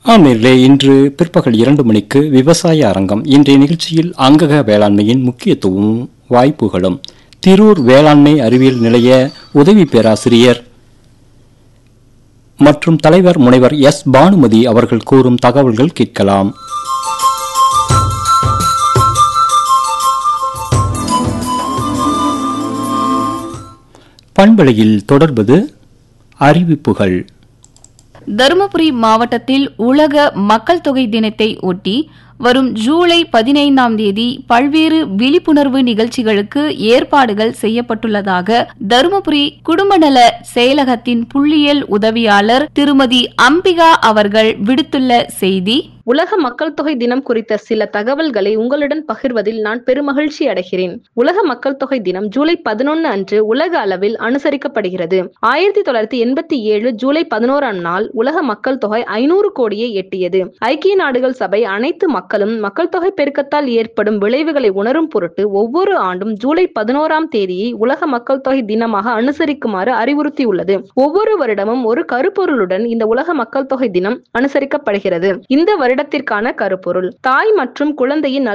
ஆம் நேர்களே இன்று பிற்பகல் இரண்டு மணிக்கு விவசாய அரங்கம் இன்றைய நிகழ்ச்சியில் அங்கக வேளாண்மையின் முக்கியத்துவமும் வாய்ப்புகளும் திரூர் வேளாண்மை அறிவியல் நிலைய உதவி பேராசிரியர் மற்றும் தலைவர் முனைவர் எஸ் பானுமதி அவர்கள் கூறும் தகவல்கள் கேட்கலாம் பண்பலையில் தொடர்பது அறிவிப்புகள் தருமபுரி மாவட்டத்தில் உலக மக்கள் தொகை தினத்தை ஒட்டி வரும் ஜூலை பதினைந்தாம் தேதி பல்வேறு விழிப்புணர்வு நிகழ்ச்சிகளுக்கு ஏற்பாடுகள் செய்யப்பட்டுள்ளதாக தருமபுரி குடும்பநல செயலகத்தின் புள்ளியியல் உதவியாளர் திருமதி அம்பிகா அவர்கள் விடுத்துள்ள செய்தி உலக மக்கள் தொகை தினம் குறித்த சில தகவல்களை உங்களுடன் பகிர்வதில் நான் பெருமகிழ்ச்சி அடைகிறேன் உலக மக்கள் தொகை தினம் ஜூலை பதினொன்னு அன்று உலக அளவில் அனுசரிக்கப்படுகிறது ஆயிரத்தி தொள்ளாயிரத்தி எண்பத்தி ஏழு ஜூலை பதினோராம் நாள் உலக மக்கள் தொகை ஐநூறு கோடியை எட்டியது ஐக்கிய நாடுகள் சபை அனைத்து மக்களும் மக்கள் தொகை பெருக்கத்தால் ஏற்படும் விளைவுகளை உணரும் பொருட்டு ஒவ்வொரு ஆண்டும் ஜூலை பதினோராம் தேதியை உலக மக்கள் தொகை தினமாக அனுசரிக்குமாறு அறிவுறுத்தியுள்ளது ஒவ்வொரு வருடமும் ஒரு கருப்பொருளுடன் இந்த உலக மக்கள் தொகை தினம் அனுசரிக்கப்படுகிறது இந்த வருடத்திற்கான கருப்பொருள் தாய் மற்றும் குழந்தையின்